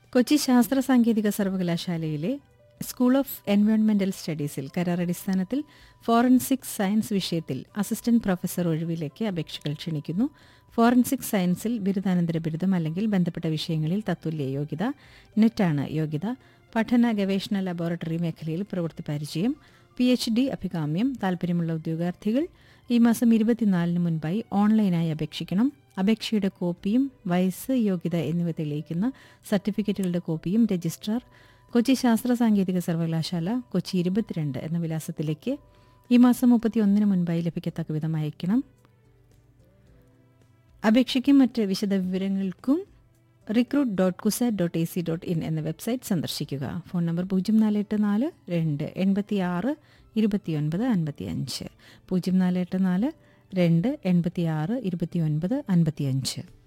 കൊച്ചി ശാസ്ത്ര സാങ്കേതിക സർവകലാശാലയിലെ സ്കൂൾ ഓഫ് എൻവയോൺമെന്റൽ സ്റ്റഡീസിൽ കരാറടിസ്ഥാനത്തിൽ ഫോറൻസിക് സയൻസ് വിഷയത്തിൽ അസിസ്റ്റന്റ് പ്രൊഫസർ ഒഴിവിലേക്ക് അപേക്ഷകൾ ക്ഷണിക്കുന്നു ഫോറൻസിക് സയൻസിൽ ബിരുദാനന്തര ബിരുദം അല്ലെങ്കിൽ ബന്ധപ്പെട്ട വിഷയങ്ങളിൽ തത്തുല്യ യോഗ്യത നെറ്റാണ് യോഗ്യത പഠന ഗവേഷണ ലബോറട്ടറി മേഖലയിൽ പ്രവൃത്തി പരിചയം പി എച്ച് ഡി അഭികാമ്യം താൽപ്പര്യമുള്ള ഉദ്യോഗാർത്ഥികൾ ഈ മാസം ഇരുപത്തിനാലിന് മുൻപായി ഓൺലൈനായി അപേക്ഷിക്കണം അപേക്ഷയുടെ കോപ്പിയും വയസ്സ് യോഗ്യത എന്നിവ തെളിയിക്കുന്ന സർട്ടിഫിക്കറ്റുകളുടെ കോപ്പിയും രജിസ്ട്രാർ കൊച്ചി ശാസ്ത്ര സാങ്കേതിക സർവകലാശാല കൊച്ചി ഇരുപത്തിരണ്ട് എന്ന വിലാസത്തിലേക്ക് ഈ മാസം മുപ്പത്തിയൊന്നിന് മുൻപായി ലഭിക്കത്തക്ക വിധം അയക്കണം അപേക്ഷയ്ക്കും മറ്റ് വിശദവിവരങ്ങൾക്കും recruit dot CUSAT dot A C dot in എന്ന വെബ്സൈറ്റ് സന്ദർശിക്കുക ഫോൺ നമ്പർ പൂജ്യം നാല് എട്ട് നാല് രണ്ട് എൺപത്തി ആറ് ഇരുപത്തിയൊൻപത് അൻപത്തി അഞ്ച് പൂജ്യം നാല് എട്ട് നാല് രണ്ട് എൺപത്തി ആറ് ഇരുപത്തിയൊൻപത് അൻപത്തി അഞ്ച്